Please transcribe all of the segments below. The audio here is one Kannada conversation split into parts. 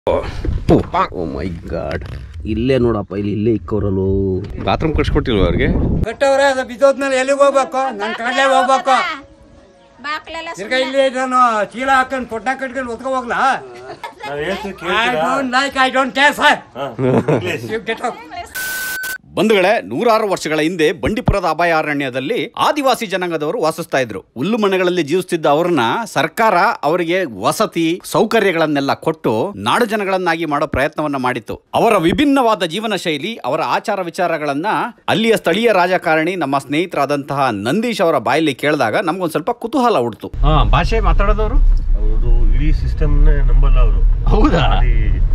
ಓ ಮೈ ಗಾಡ್ ಇಲ್ಲೇ ನೋಡಪ್ಪ ಇಲ್ಲಿ ಇಲ್ಲೇ ಇಕ್ಕವ್ರಲ್ಲೋ ಬಾತ್ರೂಮ್ ಕಟ್ಸ್ಕೊಟ್ಟಿಲ್ವ ಅವ್ರಿಗೆ ಕಟ್ಟವ್ರೆ ಅದು ಬಿದ್ದೋದ್ಮೇಲೆ ಎಲ್ಲಿಗೆ ಹೋಗ್ಬೇಕು ನಾನು ಕಡಲೆ ಹೋಗ್ಬೇಕು ಬಾಕ್ಲೆಲ್ಲ ತಿರ್ಗಾ ಇಲ್ಲಿ ನಾನು ಚೀಲ ಹಾಕೊಂಡು ಪೊಟ್ಟ ಕಟ್ಕೊಂಡು ಒತ್ಕೊ ಹೋಗ್ಲಾ I don't like I don't care sir you get out ಬಂಧುಗಳೇ ನೂರಾರು ವರ್ಷಗಳ ಹಿಂದೆ ಬಂಡೀಪುರದ ಅಭಯಾರಣ್ಯದಲ್ಲಿ ಆದಿವಾಸಿ ಜನಾಂಗದವರು ವಾಸಿಸ್ತಾ ಇದ್ರು ಹುಲ್ಲು ಮನೆಗಳಲ್ಲಿ ಜೀವಿಸುತ್ತಿದ್ದ ಅವ್ರನ್ನ ಸರ್ಕಾರ ಅವರಿಗೆ ವಸತಿ ಸೌಕರ್ಯಗಳನ್ನೆಲ್ಲ ಕೊಟ್ಟು ನಾಡು ಜನಗಳನ್ನಾಗಿ ಮಾಡೋ ಪ್ರಯತ್ನವನ್ನ ಮಾಡಿತ್ತು ಅವರ ವಿಭಿನ್ನವಾದ ಜೀವನ ಶೈಲಿ ಅವರ ಆಚಾರ ವಿಚಾರಗಳನ್ನ ಅಲ್ಲಿಯ ಸ್ಥಳೀಯ ರಾಜಕಾರಣಿ ನಮ್ಮ ಸ್ನೇಹಿತರಾದಂತಹ ನಂದೀಶ್ ಅವರ ಬಾಯಲ್ಲಿ ಕೇಳಿದಾಗ ನಮ್ಗೊಂದ್ ಸ್ವಲ್ಪ ಕುತೂಹಲ ಹುಡ್ತು ಹಾ ಭಾಷೆ ಮಾತಾಡೋದವರು ಅವರು ಇಡೀ ಸಿಸ್ಟಮ್ನೇ ನಂಬಲ್ಲ ಅವರು ಹೌದಾ ಆದಿ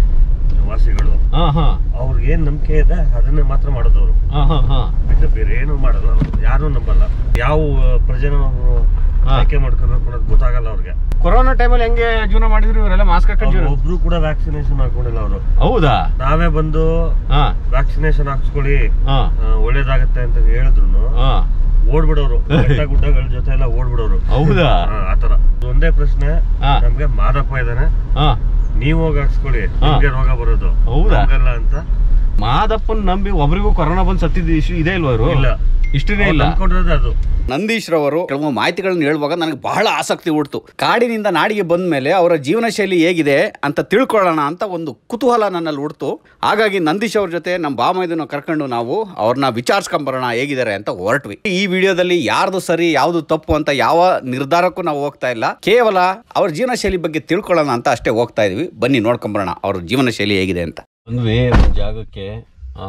ವಾಸಿಗಳು ಹಾ ಹಾ ಅವ್ರಿಗೆ ಏನ್ ನಂಬಿಕೆ ಇದೆ ಅದನ್ನೇ ಮಾತ್ರ ಮಾಡೋದು ಅವರು ಹಾ ಹಾ ಹಾ ಬಿಟ್ಟು ಬೇರೆ ಏನು ಮಾಡಲ್ಲ ಅವರು ಯಾರು ನಂಬಲ್ಲ ಯಾವ ಪ್ರಜೆನ ಅವ್ರು ಆಯ್ಕೆ ಮಾಡ್ಕೋಬೇಕು ಅನ್ನೋದು ಗೊತ್ತಾಗಲ್ಲ ಅವ್ರಿಗೆ ಕೊರೋನಾ ಟೈಮಲ್ಲಿ ಹೆಂಗೆ ಜೀವನ ಮಾಡಿದ್ರು ಇವರೆಲ್ಲ ಮಾಸ್ಕ್ ಹಾಕೊಂಡು ಅವ್ರು ಜೀವನ ಒಬ್ರು ಕೂಡ ವ್ಯಾಕ್ಸಿನೇಷನ್ ಹಾಕೊಂಡಿಲ್ಲ ಅವರು ಹೌದಾ ನಾವೇ ಬಂದು ಹಾ ವ್ಯಾಕ್ಸಿನೇಷನ್ ಹಾಕ್ಸ್ಕೊಳ್ಳಿ ಹಾ ಆ, ಒಳ್ಳೇದಾಗತ್ತೆ ಅಂತ ಹೇಳಿದ್ರು ಹಾ ಓಡ್ಬಿಡೋರು ಬೆಟ್ಟ ಗುಡ್ಡಗಳ ಜೊತೆ ಎಲ್ಲ ಓಡ್ಬಿಡೋರು ಹೌದಾ ಆ, ಆತರ ಒಂದೇ ಪ್ರಶ್ನೆ ಹಾ. ನಮ್ಗೆ ಮಾದಪ್ಪ ಇದಾನೆ ಹಾ ನೀವ್ ಹೋಗಿ ಹಾಕ್ಸ್ಕೊಳ್ಳಿ ನಿಮ್ಗೆ ರೋಗ ಬರೋದು ಹೌದಾ? ನಮ್ಗಲ್ಲ ಅಂತ ಮಾದಪ್ಪನ್ ನಂಬಿ ಒಬ್ರಿಗೂ ಕೊರೋನಾ ಬಂದ್ ಸತ್ತಿದ್ದು ಇಶ್ಯೂ ಇದೆ ಇಲ್ವಾ ಇವರು ಇಲ್ಲ. ಇಷ್ಟನೇ ಇಲ್ಲ ಅನ್ಕೊಂಡಿರೋದು ಅದು ನಂದೀಶ್ ರವರು ಕೆಲವು ಮಾಹಿತಿಗಳನ್ನ ಹೇಳುವಾಗ ನನಗೆ ಬಹಳ ಆಸಕ್ತಿ ಹುಡ್ತು ಕಾಡಿನಿಂದ ನಾಡಿಗೆ ಬಂದ ಮೇಲೆ ಅವರ ಜೀವನ ಶೈಲಿ ಹೇಗಿದೆ ಅಂತ ತಿಳ್ಕೊಳ್ಳೋಣ ಅಂತ ಒಂದು ಕುತೂಹಲ ನನ್ನಲ್ಲಿ ಹುಡ್ತು ಹಾಗಾಗಿ ನಂದೀಶ್ ಅವ್ರ ಜೊತೆ ನಮ್ಮ ಬಾಮೈದನ್ನ ಕರ್ಕೊಂಡು ನಾವು ಅವ್ರನ್ನ ವಿಚಾರಿಸ್ಕೊಂಬರೋಣ ಹೇಗಿದ್ದಾರೆ ಅಂತ ಹೊರಟ್ವಿ ಈ ವಿಡಿಯೋದಲ್ಲಿ ಯಾರ್ದು ಸರಿ ಯಾವ್ದು ತಪ್ಪು ಅಂತ ಯಾವ ನಿರ್ಧಾರಕ್ಕೂ ನಾವು ಹೋಗ್ತಾ ಇಲ್ಲ ಕೇವಲ ಅವ್ರ ಜೀವನ ಶೈಲಿ ಬಗ್ಗೆ ತಿಳ್ಕೊಳ್ಳೋಣ ಅಂತ ಅಷ್ಟೇ ಹೋಗ್ತಾ ಇದೀವಿ ಬನ್ನಿ ನೋಡ್ಕೊಂಬರೋಣ ಅವ್ರ ಜೀವನ ಶೈಲಿ ಹೇಗಿದೆ ಅಂತ ಒಂದ್ವೇ ಒಂದ್ ಜಾಗಕ್ಕೆ ಆ,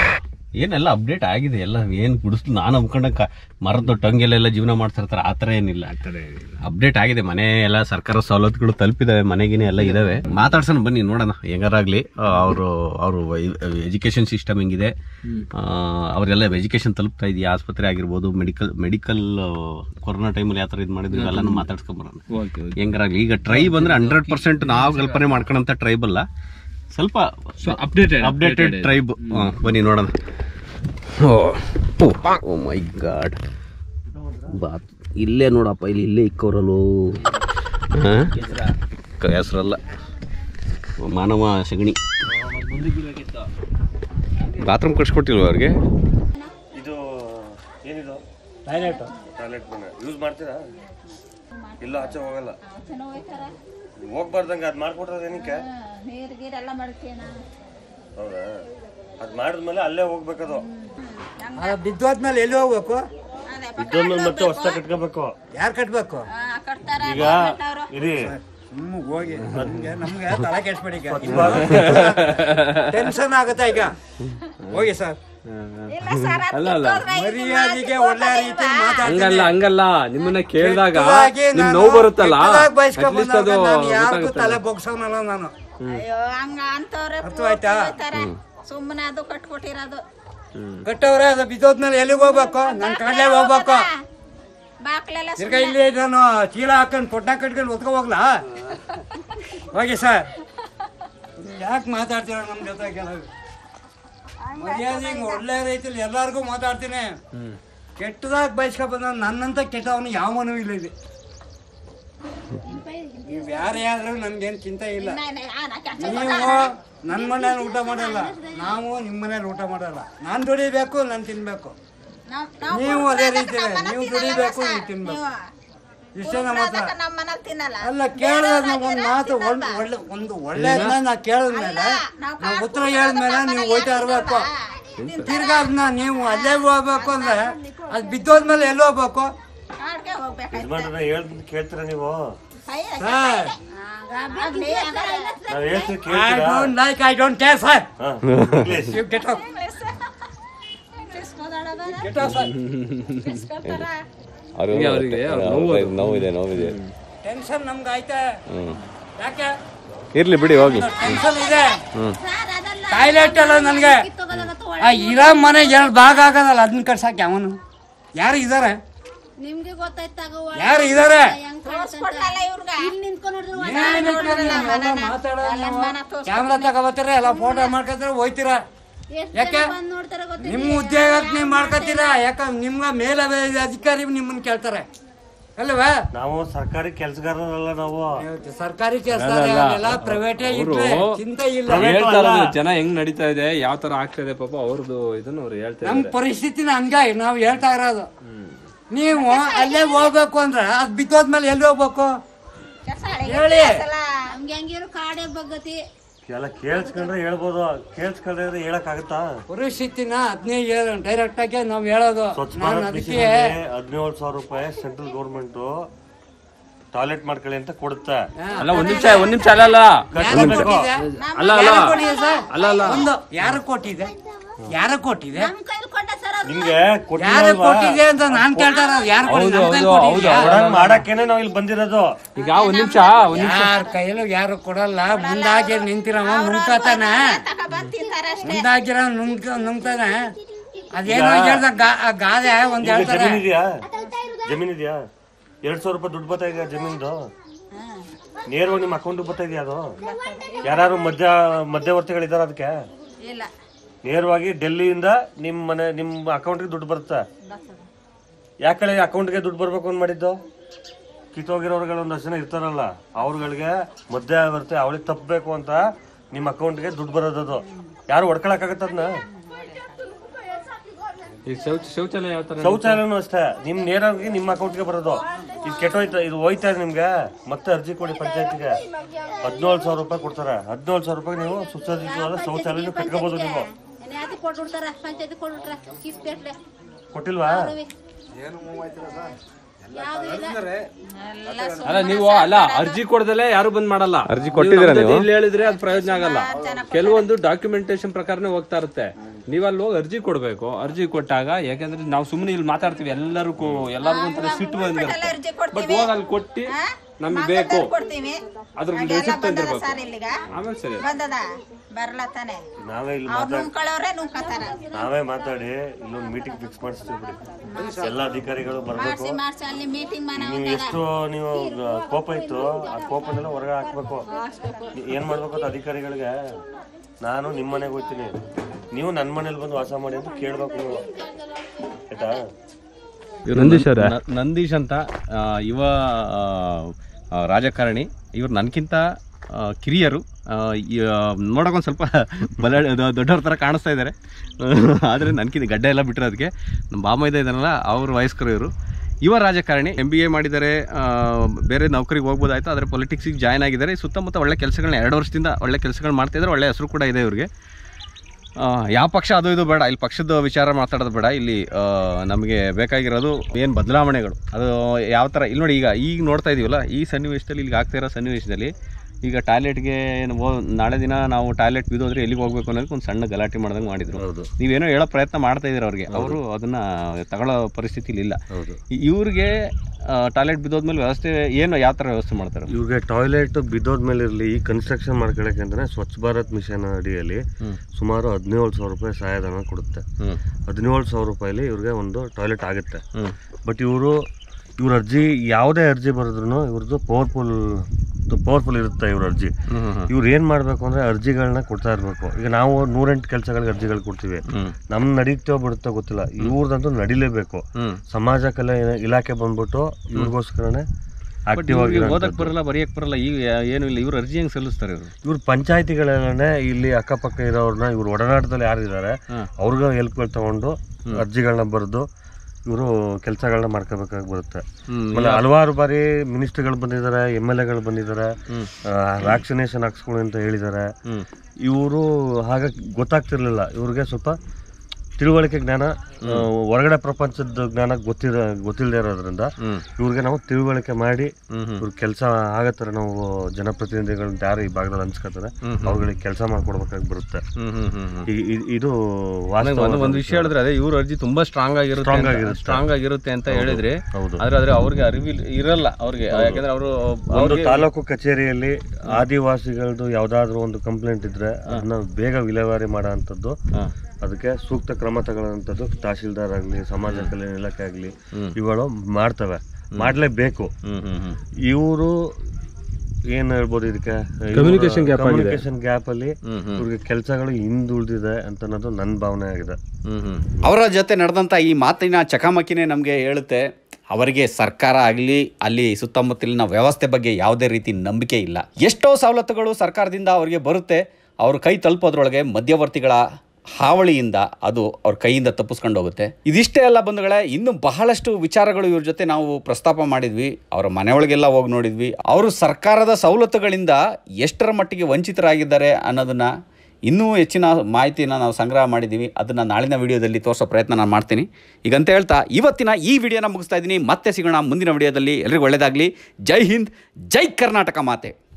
ಏನೆಲ್ಲ ಅಪ್ಡೇಟ್ ಆಗಿದೆ ಎಲ್ಲ ಏನ್ ಗುಡಿಸ್ಲು ನಾನು ಅನ್ಕೊಂಡ ಮರದ ಟೊಂಗೆಲೆಲ್ಲ ಜೀವನ ಮಾಡ್ತಾ ಇರ್ತಾರೆ ಆತರ ಏನಿಲ್ಲ ಅಪ್ಡೇಟ್ ಆಗಿದೆ ಮನೆ ಎಲ್ಲ ಸರ್ಕಾರ ಸವಲತ್ತುಗಳು ತಲುಪಿದಾವೆ ಮನೆಗಿನೇ ಎಲ್ಲ ಇದಾವೆ ಮಾತಾಡ್ಸೋಣ ಬನ್ನಿ ನೋಡೋಣ ಹೆಂಗಾರಾಗ್ಲಿ ಅವರು ಅವರು ಎಜುಕೇಶನ್ ಸಿಸ್ಟಮ್ ಹೆಂಗಿದೆ ಆ, ಅವ್ರೆಲ್ಲ ಎಜುಕೇಶನ್ ತಲುಪ್ತಾ ಇದೆಯಾ ಆಸ್ಪತ್ರೆ ಆಗಿರ್ಬೋದು ಮೆಡಿಕಲ್ ಮೆಡಿಕಲ್ ಕೊರೋನಾ ಟೈಮಲ್ಲಿ ಯಾವ ಥರ ಇದು ಮಾಡಿದ್ರು ಎಲ್ಲಾನು ಮಾತಾಡ್ಸ್ಕೊಂಬರೋಣ ಹೆಂಗಾರಾಗ್ಲಿ ಈಗ ಟ್ರೈಬ್ ಅಂದ್ರೆ ಹಂಡ್ರೆಡ್ ಪರ್ಸೆಂಟ್ ನಾವು ಕಲ್ಪನೆ ಮಾಡ್ಕೊಂಡಂತ ಟ್ರೈಬ್ ಅಲ್ಲ ಸ್ವಲ್ಪ ಅಪ್ಡೇಟೆಡ್ ಅಪ್ಡೇಟೆಡ್ ಟ್ರೈಬ್ ಬನ್ನಿ ನೋಡೋಣ ಓ ಮೈ ಗಾಡ್ ಬಾ ಇಲ್ಲೇ ನೋಡಪ್ಪ ಇಲ್ಲಿ ಇಲ್ಲೇ ಇಕ್ಕವ್ರಲ್ಲೋ ಹೆಸರಲ್ಲ ಮಾನವ ಸಗಣಿ ಬಾತ್ರೂಮ್ ಕಟ್ಸ್ಕೊಟ್ಟಿಲ್ವ ಅವ್ರಿಗೆ ಇದು ಏನಿದು ಟಾಯ್ಲೆಟ್ ಟಾಯ್ಲೆಟ್ ಮನೆ ಯೂಸ್ ಮಾಡ್ತೀರಾ ಇಲ್ಲ ಆಚೆ ಹೋಗಲ್ಲ ಹೋಗ್ಬಾರ್ದಂಗೆ ಅದ್ ಮಾಡ್ಕೊಟ್ರದ ಏನಕ್ಕೆ ನೀರ್ ಗೀರೆಲ್ಲ ಮಾಡ್ತೀನ ಹೌದಾ ಅದ್ ಮಾಡಿದ್ಮೇಲೆ ಅಲ್ಲೇ ಹೋಗ್ಬೇಕದು ಬಿದ್ದೋದ್ಮೇಲೆ ಎಲ್ಲಿ ಹೋಗ್ಬೇಕು ಇದ್ದೊಂದ್ಮೇಲೆ ಮತ್ತೆ ಹೊಸ ಕಟ್ಕೋಬೇಕು ಯಾರು ಕಟ್ಬೇಕು ಕಟ್ತಾರ ಈಗ ಇರಿ ಸುಮ್ಮ ಹೋಗಿ ನಮ್ಗೆ ನಮ್ಗೆ ತಲೆ ಕೆಡ್ಸ್ಬೇಡಿ ಈಗ ಟೆನ್ಷನ್ ಆಗುತ್ತೆ ಈಗ ಹೋಗಿ ಸರ್ ಇಲ್ಲ ಸರ್ ಮರ್ಯಾದೆಗೆ ಒಳ್ಳೆ ರೀತಿ ಹಂಗಲ್ಲ ಹಂಗಲ್ಲ ನಿಮ್ಮನ್ನ ಕೇಳಿದಾಗ ಕೆಟ್ಟದಾಗಿ ನಿಮ್ ನಾನು ನೋವು ಬರುತ್ತಲ್ಲ ಕೆಟ್ಟದಾಗಿ ಬಯಸ್ಕೊಂಡ್ at least ಅದು ಬಂದಾಗ ನಾನು ಯಾರ್ಗೂ ಗೊತ್ತಾಗುತ್ತೆ. ತಲೆ ಬೊಗ್ಸೋನಲ್ಲ ನಾನು ಅಯ್ಯೋ ಹಂಗ ಅಂತವ್ರೆ ಅರ್ಥವಾಯ್ತಾ? ಸುಮ್ಮನೆ ಅದು ಕಟ್ಕೊಟ್ಟಿರೋದು ಕಟ್ಟವ್ರೆ ಅದು ಬಿದ್ದೋದ್ಮೇಲೆ ಎಲ್ಲಿಗೆ ಹೋಗ್ಬೇಕು ನಾನು ಕಡಲೆ ಹೋಗ್ಬೇಕು ಬಾಕ್ಲೆಲ್ಲ ತಿರ್ಗಾ ಇಲ್ಲಿ ನಾನು ಚೀಲ ಹಾಕೊಂಡು ಪೊಟ್ಟ ಕಟ್ಕೊಂಡು ಒತ್ಕೊ ಹೋಗ್ಲಾ ಹೋಗಿ ಸರ್ ಯಾಕೆ ಮಾತಾಡ್ತೀರ ನಮ್ಮ ಜೊತೆ ಕೆಲವು ಮರ್ಯಾದೆಗೆ ಒಳ್ಳೆ ರೀತಿಲಿ ಎಲ್ಲರಿಗೂ ಮಾತಾಡ್ತೀನಿ ಕೆಟ್ಟದಾಗಿ ಬಯಸ್ಕೊ ಬಂದ ನನ್ನಂತ ಕೆಟ್ಟವನು ಯಾವನೂ ಇಲ್ಲ ಇಲ್ಲಿ ನೀವು ಯಾರೇ ಆದ್ರೂ ನನ್ಗೇನು ಚಿಂತೆ ಇಲ್ಲ ನೀವು ನನ್ನ ಮನೇಲಿ ಊಟ ಮಾಡಲ್ಲ ನಾವು ನಿಮ್ಮ ಮನೇಲಿ ಊಟ ಮಾಡಲ್ಲ ನಾನು ದುಡಿಬೇಕು ನಾನು ತಿನ್ಬೇಕು ನೀವು ಅದೇ ರೀತಿ ನೀವು ದುಡಿಬೇಕು ನೀವು ತಿನ್ಬೇಕು ಇಷ್ಟೇ ನಮ್ಮ ಹತ್ರ ನಮ್ಮ ಮನೇಲಿ ತಿನ್ನಲ್ಲ ಅಲ್ಲ ಕೇಳಿದ್ರೆ ಒಂದು ಮಾತು ಒಂದು ಒಳ್ಳೆ ಒಂದು ಒಳ್ಳೆಯದನ್ನ ನಾ ಕೇಳಿದ್ಮೇಲೆ ನಾವು ಉತ್ತರ ಹೇಳಿದ್ಮೇಲೆ ನೀವು ಹೋಯ್ತಾ ಇರ್ಬೇಕು ತಿರ್ಗಾ ಅದನ್ನ ನೀವು ಅಲ್ಲೇ ಹೋಗ್ಬೇಕು ಅಂದ್ರೆ ಅದು ಬಿದ್ದೋದ್ಮೇಲೆ ಎಲ್ಲಿ ಹೋಗ್ಬೇಕು ಕಾಡ್ಗೆ ಹೋಗ್ಬೇಕು ಯಜಮಾನ್ರನ್ನ ಹೇಳ್ದ್ ಕೇಳ್ತೀರಾ ನೀವು ಸರ್ ನಾವ್ ಹೇಳ್ತೀವಿ ಐ ಕೇಳ್ತೀರಾ don't like I don't care sir ಹಾ. Please. You get out get out sir ಅವ್ರಿಗೆ ಅವ್ರಿಗೆ ಅವ್ರ ನೋವು ಅದು. ನೋವಿದೆ ನೋವಿದೆ ಟೆನ್ಷನ್ ನಮ್ಗೆ ಆಯ್ತಾ ಯಾಕೆ ಇರ್ಲಿ ಬಿಡಿ ಹೋಗ್ಲಿ ಟೆನ್ಷನ್ ಇದೆ ಟಾಯ್ಲೆಟ್ ಎಲ್ಲ ನನಗೆ ಆ ಇರೋ ಮನೆ ಎರಡು ಭಾಗ ಆಗೋದಲ್ಲ ಅದನ್ನ ಕಟ್ಸಕ್ಕೆ ಅವನು ಯಾರು ಇದಾರೆ ನಿಮ್ಗೆ ಗೊತ್ತಾಯ್ತಾಗ ಯಾರು ಇದಾರೆ ತೋರ್ಸ್ಕೊಡ್ಲಲ್ಲ ಇವ್ರ್ಗ ಕ್ಯಾಮ್ರಾ ತಗೋಬತ್ತೀರ ಎಲ್ಲ ಫೋಟೋ ಮಾಡ್ಕೊತೀರ ಹೋಯ್ತೀರಾ ಯಾಕೆ ನೋಡ್ತಾರ ಗೊತ್ತ ನಿಮ್ಮ ಉದ್ಯೋಗ ನೀವು ಮಾಡ್ಕೊತೀರಾ ಯಾಕ ನಿಮ್ಗ ಮೇಲ ಅಧಿಕಾರಿ ನಿಮ್ಮನ್ನ ಕೇಳ್ತಾರೆ ಅಲ್ವಾ ನಾವು ಸರ್ಕಾರಿ ಕೆಲಸಗಾರರಲ್ಲ ನಾವು ಇವತ್ತು ಸರ್ಕಾರಿ ಕೆಲಸ ಪ್ರೈವೇಟೇ ಇಟ್ರೆ ಚಿಂತೆ ಇಲ್ಲ ಹೇಳ್ತಾ ಇರೋದು ಜನ ಹೆಂಗ್ ನಡೀತಾ ಇದೆ ಯಾವ ತರ ಆಗ್ತಾ ಇದೆ ಪಾಪ ಅವ್ರದ್ದು ಇದನ್ನ ಅವ್ರು ಹೇಳ್ತಾ ನಮ್ಮ ಇದ್ದಾರೆ ಪರಿಸ್ಥಿತಿನ ಹಂಗಾಗಿ ನಾವು ಹೇಳ್ತಾ ಇರೋದು ನೀವು ಅಲ್ಲೇ ಹೋಗ್ಬೇಕು ಅಂದ್ರೆ ಅದ್ ಬಿತ್ತೋದ್ಮೇಲೆ ಎಲ್ಲಿ ಹೋಗ್ಬೇಕು ಹೇಳಿ ನಮ್ಗೆ ಹೆಂಗಿರು ಕಾಡೆ ಬಗ್ಗತಿ ಎಲ್ಲ ಕೇಳಿಸ್ಕೊಂಡ್ರೆ ಹೇಳ್ಬೋದು ಕೇಳಿಸ್ಕೊಂಡ್ರೆ ಹೇಳಕ್ಕಾಗತ್ತಾ ಪರಿಸ್ಥಿತಿನ ಅದನ್ನೇ ಹೇಳ ಡೈರೆಕ್ಟ್ ಆಗಿ ನಾವು ಹೇಳೋದು ಸ್ವಚ್ಛ ನಾನು ಭಾರತ್ ಅದಕ್ಕೆ ಮಿಷನ್ ಹದಿನೇಳು ಸಾವಿರ ರೂಪಾಯಿ ಸೆಂಟ್ರಲ್ ಗೌರ್ಮೆಂಟ್ ಟಾಯ್ಲೆಟ್ ಮಾಡ್ಕೊಳ್ಳಿ ಅಂತ ಕೊಡುತ್ತೆ ಅಲ್ಲ ಒಂದ್ ನಿಮಿಷ ಒಂದ್ ನಿಮಿಷ ಅಲ್ಲ ಅಲ್ಲ ಯಾರು ಕೊಟ್ಟಿದೆ ಅಲ್ಲ ಅಲ್ಲ ಯಾರು ಕೊಟ್ಟಿದೆ ಸರ್ ಅಲ್ಲ ಅಲ್ಲ ಒಂದು ಯಾರು ಕೊಟ್ಟಿದೆ ಯಾರು ಕೊಟ್ಟಿದೆ ನಮ್ ಕೈಲಿ ಕೊಟ್ಟ ಸರ್ ಅದು ನಿಮ್ಗೆ ಯಾರು ಕೊಟ್ಟಿಲ್ವಾ? ಕೊಟ್ಟಿದೆ ಅಂತ ನಾನ್ ಕೇಳ್ತಾ ಇರೋದು ಯಾರು ಕೊಟ್ಟಿದೆ ನಮ್ಮ ಕೈಲಿ ಹೌದು, ಕೊಟ್ಟಿದ್ಯಾ? ಕೊಡಂಗ್ ಮಾಡಕ್ಕೇನೆ ನಾವ್ ಇಲ್ಲಿ ಬಂದಿರೋದು ಈಗ ಒಂದ್ ನಿಮಿಷ ಒಂದ್ ನಿಮಿಷ ಯಾರ ಕೈಲೂ ಯಾರು ಕೊಡಲ್ಲ ಮುಂದಾಗಿ ನಿಂತಿರವ ನುಂಗ್ತಾನ ತಗೊಬಂದ್ ತಿಂತಾರ ಅಷ್ಟೇ ಮುಂದಾಗಿರ ನುಂಗ್ ನುಂಗ್ತಾನೆ ಅದೇನೋ ಹೇಳ್ದ ಗಾ- ಆ ಗಾದೆ ಒಂದ್ ನಿಮ್ಗೆ ಹೇಳ್ತಾರೆ ಜಮೀನ್ ಇದೆಯಾ ಜಮೀನ್ ಇದೆಯಾ ಎರಡ್ ಸಾವಿರ ರೂಪಾಯಿ ದುಡ್ಡು ಬರ್ತಾ ಇದೆಯಾ ಜಮೀನ್ದು ನೇರವಾಗಿ ನಿಮ್ಮ ಅಕೌಂಟ್ ಬರ್ತಾ ಇದೆಯಾ ಅದು ಯಾರು ಮಧ್ಯ ಮಧ್ಯವರ್ತಿಗಳಿದಾರ ಅದಕ್ಕೆ ಇಲ್ಲ ನೇರವಾಗಿ ಡೆಲ್ಲಿಯಿಂದ ನಿಮ್ ಮನೆ ನಿಮ್ ಅಕೌಂಟ್ಗೆ ದುಡ್ಡು ಬರುತ್ತೆ ಯಾಕಡೆ ಅಕೌಂಟ್ಗೆ ದುಡ್ಡು ಬರ್ಬೇಕು ಅಂತ ಮಾಡಿದ್ದು ಕಿತ್ತೋಗಿರೋರ್ಗಳು ಒಂದಷ್ಟು ಜನ ಇರ್ತಾರಲ್ಲ ಅವ್ರಗಳಿಗೆ ಮಧ್ಯವರ್ತಿ ಅವಳಿಗೆ ತಪ್ಪಬೇಕು ಅಂತ ನಿಮ್ಮ ಅಕೌಂಟ್ಗೆ ದುಡ್ಡು ಬರೋದದು ಯಾರು ಹೊಡ್ಕೊಳಕ್ಕಾಗತ್ತ ಅದನ್ನ ಈಗ ಶೌಚ ಶೌಚಾಲಯ ಯಾವ ತರ ಶೌಚಾಲಯನೂ ಅಷ್ಟೇ ನಿಮ್ ನೇರವಾಗಿ ನಿಮ್ಮ ಅಕೌಂಟ್ಗೆ ಬರೋದು ಇದು ಕೆಟ್ಟೋಯ್ತಾ ಇದು ಹೋಯ್ತಾ ಇದೆ ನಿಮ್ಗೆ ಮತ್ತೆ ಅರ್ಜಿ ಕೊಡಿ ಪಂಚಾಯತ್ಗೆ ಹದಿನೇಳು ಸಾವಿರ ರೂಪಾಯಿ ಕೊಡ್ತಾರೆ ಹದಿನೇಳು ಸಾವಿರ ರೂಪಾಯಿ ನೀವು ಸುಸಜ್ಜಿತವಾದ ಶೌಚಾಲಯ ಕಟ್ಕೋಬಹುದು ನೀವು ಯಾತಿ ಕೊಟ್ಬಿಡ್ತಾರ ಪಂಚಾಯತಿ ಕೊಟ್ಬಿಟ್ರ ಕಿಸ್ ಪೇಟ್ಲೆ ಕೊಟ್ಟಿಲ್ವಾ ಯಾವ್ದು ಇಲ್ಲ ಎಲ್ಲ ಸುಮ್ನೆ ಅಲ್ಲ ನೀವು ಅಲ್ಲ ಅರ್ಜಿ ಕೊಡದಲ್ಲೇ ಯಾರು ಬಂದ್ ಮಾಡಲ್ಲ ಅರ್ಜಿ ಕೊಟ್ಟಿದ್ದೀರಾ ನೀವು ಇಲ್ಲಿ ಹೇಳಿದ್ರೆ ಅದು ಪ್ರಯೋಜನ ಆಗಲ್ಲ ಕೆಲವೊಂದು ಡಾಕ್ಯುಮೆಂಟೇಶನ್ ಪ್ರಕಾರನೇ ಹೋಗ್ತಾ ಇರುತ್ತೆ ನೀವು ಅಲ್ಲಿ ಹೋಗಿ ಅರ್ಜಿ ಕೊಡ್ಬೇಕು ಅರ್ಜಿ ಕೊಟ್ಟಾಗ ಯಾಕಂದ್ರೆ ನಾವು ಸುಮ್ಮನೆ ಇಲ್ಲಿ ಮಾತಾಡ್ತೀವಿ ಎಲ್ಲರೂ ಎಲ್ಲರಿಗೂ ಒಂಥರ ಸಿಟ್ಟು ಬಂದಿರುತ್ತೆ ಅರ್ಜಿ ಬಟ್ ಕೊಡ್ತೀವಿ ಹೋಗಿ ಅಲ್ಲಿ ಕೊಟ್ಟು ಹಾ? ನಮ್ಗೆ ಬೇಕು ಕೊಡ್ತೀವಿ ಅದ್ರ ಅದೆಲ್ಲ receipt ಬಂದದ ತಂದಿರ್ಬೇಕು. ಸರ್ ಇಲ್ಲಿಗ ಆಮೇಲೆ ಸರಿ ಬಂದದ ಬರಲ್ಲ ತಾನೆ ನಾವೇ ಇಲ್ಲಿ ಅವ್ರು ಮಾತಾಡಿ ನುಂಗ್ಕೊಳ್ಳೋರೆ ನುಂಗ್ಕತಾರ ನಾವೇ ಮಾತಾಡಿ ಇಲ್ಲೊಂದು ಮೀಟಿಂಗ್ ಫಿಕ್ಸ್ ಮಾಡಿಸ್ತೀವಿ ಬಿಡಿ ಎಲ್ಲ ಅಧಿಕಾರಿಗಳು ಬರಬೇಕು ಮಾಡ್ಸಿ ಮಾಡ್ಸಿ ಅಲ್ಲಿ ಮೀಟಿಂಗ್ ಮಾಡ ನೀವು ಎಷ್ಟು ನೀವು ಗ- ಕೋಪ ಇತ್ತು ಆ ಕೋಪನೆಲ್ಲ ಹೊರಗೆ ಹಾಕ್ಬೇಕು ಏನ್ ಮಾಡ್ಬೇಕು ಅಂತ ಅಧಿಕಾರಿಗಳಿಗೆ ನಾನು ನಿಮ್ಮ ಮನೆಗೆ ಹೋಗ್ತೀನಿ ನೀವು ನನ್ನ ಮನೇಲಿ ಬಂದು ವಾಸ ಮಾಡಿ ಅಂತ ಕೇಳ್ಬೇಕು ನೀವು ಆಯ್ತಾ ನಂದೀಶ್ ಅವರೇ ನ- ನಂದೀಶ್ ಅಂತ ಆ, ಯುವ ಆ, ಆ, ರಾಜಕಾರಣಿ ಇವ್ರು ನನಗಿಂತ ಕಿರಿಯರು ಆ, ಈ, ಆ, ನೋಡೋಕೊಂದು ಸ್ವಲ್ಪ ಬಲ ದೊ- ದೊಡ್ಡವ್ರ ಥರ ಕಾಣಿಸ್ತಾ ಇದ್ದಾರೆ ಆದರೆ ನನಗಿಂತ ಗಡ್ಡ ಎಲ್ಲ ಬಿಟ್ಟಿರೋದಕ್ಕೆ ನಮ್ಮ ಬಾಮೈದ ಇದ್ದಾನಲ್ಲ ಅವ್ರ ವಯಸ್ಕರು ಇವರು ಯುವ ರಾಜಕಾರಣಿ ಎಂ ಬಿ ಎ ಮಾಡಿದ್ದಾರೆ ಆ, ಬೇರೆ ನೌಕರಿಗೆ ಹೋಗ್ಬೋದಾಯ್ತು ಆದರೆ ಪೊಲಿಟಿಕ್ಸಿಗೆ ಜಾಯ್ನ್ ಆಗಿದ್ದಾರೆ ಸುತ್ತಮುತ್ತ ಒಳ್ಳೆ ಕೆಲಸಗಳನ್ನ ಎರಡು ವರ್ಷದಿಂದ ಒಳ್ಳೆ ಕೆಲಸಗಳು ಮಾಡ್ತಿದ್ದಾರೆ ಒಳ್ಳೆ ಹೆಸರು ಕೂಡ ಇದೆ ಇವ್ರಿಗೆ ಆ, ಯಾವ ಪಕ್ಷ ಅದು ಇದು ಬೇಡ ಇಲ್ಲಿ ಪಕ್ಷದ ವಿಚಾರ ಮಾತಾಡೋದು ಬೇಡ ಇಲ್ಲಿ ಆ, ನಮಗೆ ಬೇಕಾಗಿರೋದು ಏನು ಬದಲಾವಣೆಗಳು ಅದು ಯಾವ ಥರ ಇಲ್ಲಿ ನೋಡಿ ಈಗ ಈಗ ನೋಡ್ತಾ ಇದೀವಲ್ಲ ಈ ಸನ್ನಿವೇಶದಲ್ಲಿ ಇಲ್ಲಿಗೆ ಆಗ್ತಾ ಇರೋ ಸನ್ನಿವೇಶದಲ್ಲಿ ಈಗ ಟಾಯ್ಲೆಟ್ಗೆ ಏನು ಹೋ- ನಾಳೆ ದಿನ ನಾವು ಟಾಯ್ಲೆಟ್ ಬಿದ್ದೋದ್ರೆ ಎಲ್ಲಿಗೆ ಹೋಗ್ಬೇಕು ಅನ್ನೋದಕ್ಕೆ ಒಂದು ಸಣ್ಣ ಗಲಾಟೆ ಮಾಡ್ದಂಗೆ ಮಾಡಿದ್ರು ಹೌದು ನೀವೇನೋ ಹೇಳೋ ಪ್ರಯತ್ನ ಮಾಡ್ತಾ ಇದ್ದೀರ ಅವ್ರಿಗೆ ಅವರು ಅದನ್ನ ತಗೊಳ್ಳೋ ಪರಿಸ್ಥಿತಿಲಿ ಇಲ್ಲ ಹೌದು ಇ- ಇವ್ರಿಗೆ ಟಾಯ್ಲೆಟ್ ಬಿದ್ದೋದ್ಮೇಲೆ ವ್ಯವಸ್ಥೆ ಏನು ಯಾವ ಥರ ವ್ಯವಸ್ಥೆ ಮಾಡ್ತಾರೆ ಇವ್ರಿಗೆ ಟಾಯ್ಲೆಟ್ ಬಿದ್ದೋದ್ಮೇಲೆ ಇರಲಿ ಈ ಕನ್ಸ್ಟ್ರಕ್ಷನ್ ಮಾಡ್ಕೊಳಕ್ಕೆ ಅಂದ್ರೆ ಸ್ವಚ್ಛ ಭಾರತ್ ಮಿಷನ್ ಅಡಿಯಲ್ಲಿ ಹ್ಮ್. ಸುಮಾರು ಹದಿನೇಳು ಸಾವಿರ ರೂಪಾಯಿ ಸಹಾಯಧನ ಕೊಡುತ್ತೆ ಹ್ಞೂ ಹದಿನೇಳು ಸಾವಿರ ರೂಪಾಯಿಲಿ ಇವ್ರಿಗೆ ಒಂದು ಟಾಯ್ಲೆಟ್ ಆಗುತ್ತೆ ಹ್ಞೂ ಬಟ್ ಇವರು ಇವ್ರ ಅರ್ಜಿ ಯಾವುದೇ ಅರ್ಜಿ ಬರೆದ್ರು ಇವ್ರದ್ದು ಪವರ್ಫುಲ್ ಪವರ್ಫುಲ್ ಇರುತ್ತೆ ಇವ್ರ ಅರ್ಜಿ ಹ್ಞೂ ಹ್ಞೂ ಇವ್ರು ಏನು ಮಾಡಬೇಕು ಅಂದರೆ ಅರ್ಜಿಗಳನ್ನ ಕೊಡ್ತಾ ಇರಬೇಕು ಈಗ ನಾವು ನೂರೆಂಟು ಕೆಲಸಗಳಿಗೆ ಅರ್ಜಿಗಳು ಕೊಡ್ತೀವಿ ಹ್ಞೂ ನಮ್ ನಡೀತೋ ಬಿಡುತ್ತೋ ಗೊತ್ತಿಲ್ಲ ಇವ್ರದಂತೂ ನಡಿಲೇಬೇಕು ಹ್ಞೂ ಸಮಾಜ ಕಲೆ ಇಲಾಖೆ ಬಂದ್ಬಿಟ್ಟು ಇವ್ರಿಗೋಸ್ಕರನೇ ಬಟ್ ಆಕ್ಟಿವ್ ಇವ್ರಿಗೆ ಆಗಿ ಓದಕ್ ಬರಲ್ಲ ಬರೆಯಕ್ ಬರಲ್ಲ ಈಗ ಏನು ಇಲ್ಲ ಇವ್ರು ಅರ್ಜಿ ಹೆಂಗ್ ಸಲ್ಲಿಸ್ತಾರೆ ಇವರು ಇವ್ರ ಪಂಚಾಯತಿಗಳಲ್ಲೇ ಇಲ್ಲಿ ಅಕ್ಕಪಕ್ಕ ಇರೋರ್ನ ಇವ್ರ ಒಡನಾಟದಲ್ಲಿ ಯಾರಿದ್ದಾರೆ ಹ್ಮ್. ಅವ್ರಿಗೆ ಹೆಲ್ಪ್ಗಳು ತಗೊಂಡು ಅರ್ಜಿಗಳನ್ನ ಬರೆದು ಇವರು ಕೆಲಸಗಳನ್ನ ಮಾಡ್ಕೋಬೇಕಾಗಿ ಬರುತ್ತೆ ಆಮೇಲೆ ಹಲವಾರು ಬಾರಿ ಮಿನಿಸ್ಟರ್ಗಳು ಬಂದಿದ್ದಾರೆ ಎಮ್ ಎಲ್ ಎಗಳು ಬಂದಿದ್ದಾರೆ ವ್ಯಾಕ್ಸಿನೇಷನ್ ಹಾಕ್ಸ್ಕೊಳ್ಳಿ ಅಂತ ಹೇಳಿದ್ದಾರೆ ಹ್ಮ್ ಇವರು ಹಾಗೆ ಗೊತ್ತಾಗ್ತಿರ್ಲಿಲ್ಲ ಇವ್ರಿಗೆ ಸ್ವಲ್ಪ ತಿಳುವಳಿಕೆ ಜ್ಞಾನ ಆ, ಹೊರಗಡೆ ಪ್ರಪಂಚದ ಜ್ಞಾನ ಗೊತ್ತಿರ ಗೊತ್ತಿಲ್ಲದೆ ಇರೋದ್ರಿಂದ ಹ್ಮ್ ಇವ್ರಿಗೆ ನಾವು ತಿಳುವಳಿಕೆ ಮಾಡಿ ಹ್ಮ್ ಹ್ಮ್ ಇವ್ರ ಕೆಲಸ ಆಗೋ ಥರ ನಾವು ಜನಪ್ರತಿನಿಧಿಗಳು ಯಾರು ಈ ಭಾಗದಲ್ಲಿ ಹಂಚ್ಕೋತಾರೆ ಅವ್ರಿಗೆ ಕೆಲಸ ಮಾಡ್ಕೊಡ್ಬೇಕಾಗಿ ಬರುತ್ತೆ ಹ್ಮ್ ಹ್ಮ್ ಹ್ಮ್ ಹ್ಮ್ ಈ- ಈ- ಇದು ನನಗೆ ಒಂದು ಒಂದು ವಿಷಯ ಹೇಳಿದ್ರೆ ಅದೇ ಇವ್ರ ಅರ್ಜಿ ತುಂಬಾ ಸ್ಟ್ರಾಂಗ್ Strong ಆಗಿರುತ್ತೆ ಆಗಿರುತ್ತೆ. ಸ್ಟ್ರಾಂಗ್ ಆಗಿರುತ್ತೆ ಅಂತ ಹೇಳಿದ್ರಿ ಹೌದು ಆದ್ರೆ ಆದ್ರೆ ಅವ್ರಿಗೆ ಅರಿವಿ ಇರಲ್ಲ ಅವ್ರಿಗೆ ಯಾಕಂದ್ರೆ ಅವರು ಒಂದು ತಾಲೂಕು ಕಚೇರಿಯಲ್ಲಿ ಆದಿವಾಸಿಗಳದ್ದು ಯಾವ್ದಾದ್ರು ಒಂದು ಕಂಪ್ಲೇಂಟ್ ಇದ್ರೆ ಅದನ್ನ ಬೇಗ ವಿಲೇವಾರಿ ಮಾಡೋ ಅಂಥದ್ದು ಅದಕ್ಕೆ ಸೂಕ್ತ ಕ್ರಮ ತಗೊಳ್ಳೋಂಥದ್ದು ತಹಶೀಲ್ದಾರ್ ಆಗಲಿ ಸಮಾಜ ಕಲ್ಯಾಣ ಇಲಾಖೆ ಆಗಲಿ ಇವುಗಳು ಮಾಡ್ತವೆ ಮಾಡಲೇಬೇಕು ಹ್ಮ್ ಹ್ಮ್ ಹ್ಮ್ ಇವರು ಏನ್ ಹೇಳ್ಬೋದು ಇದಕ್ಕೆ Communication gap ಆಗಿದೆ. ಕಮ್ಯುನಿಕೇಶನ್ ಗ್ಯಾಪ್ ಅಲ್ಲಿ ಹ್ಮ್ ಹ್ಮ್ ಇವ್ರಿಗೆ ಕೆಲಸಗಳು ಹಿಂದುಳಿದಿದೆ ಅಂತ ಅನ್ನೋದು ನನ್ನ ಭಾವನೆ ಆಗಿದೆ ಹ್ಮ್ ಹ್ಮ್ ಅವರ ಜೊತೆ ನಡೆದಂಥ ಈ ಮಾತಿನ ಚಕಮಕಿನೇ ನಮಗೆ ಹೇಳುತ್ತೆ ಅವರಿಗೆ ಸರ್ಕಾರ ಆಗಲಿ ಅಲ್ಲಿ ಸುತ್ತಮುತ್ತಲಿನ ವ್ಯವಸ್ಥೆ ಬಗ್ಗೆ ಯಾವುದೇ ರೀತಿ ನಂಬಿಕೆ ಇಲ್ಲ ಎಷ್ಟೋ ಸವಲತ್ತುಗಳು ಸರ್ಕಾರದಿಂದ ಅವರಿಗೆ ಬರುತ್ತೆ ಅವ್ರ ಕೈ ತಲುಪೋದ್ರೊಳಗೆ ಮಧ್ಯವರ್ತಿಗಳ ಹಾವಳಿಯಿಂದ ಅದು ಅವ್ರ ಕೈಯಿಂದ ತಪ್ಪಿಸ್ಕೊಂಡು ಹೋಗುತ್ತೆ ಇದಿಷ್ಟೇ ಅಲ್ಲ ಬಂಧುಗಳೇ ಇನ್ನು ಬಹಳಷ್ಟು ವಿಚಾರಗಳು ಇವ್ರ ಜೊತೆ ನಾವು ಪ್ರಸ್ತಾಪ ಮಾಡಿದ್ವಿ ಅವರ ಮನೆಯೊಳಗೆಲ್ಲ ಹೋಗಿ ನೋಡಿದ್ವಿ ಅವರು ಸರ್ಕಾರದ ಸವಲತ್ತುಗಳಿಂದ ಎಷ್ಟರ ಮಟ್ಟಿಗೆ ವಂಚಿತರಾಗಿದ್ದಾರೆ ಅನ್ನೋದನ್ನ ಇನ್ನೂ ಹೆಚ್ಚಿನ ಮಾಹಿತಿನ ನಾವು ಸಂಗ್ರಹ ಮಾಡಿದ್ದೀವಿ ಅದನ್ನು ನಾಳಿನ ವಿಡಿಯೋದಲ್ಲಿ ತೋರಿಸೋ ಪ್ರಯತ್ನ ನಾನು ಮಾಡ್ತೀನಿ ಈಗಂತ ಹೇಳ್ತಾ ಇವತ್ತಿನ ಈ ವಿಡಿಯೋನ ಮುಗಿಸ್ತಾ ಇದ್ದೀನಿ ಮತ್ತೆ ಸಿಗೋಣ ಮುಂದಿನ ವಿಡಿಯೋದಲ್ಲಿ ಎಲ್ರಿಗೂ ಒಳ್ಳೆಯದಾಗಲಿ ಜೈ ಹಿಂದ್ ಜೈ ಕರ್ನಾಟಕ ಮಾತೆ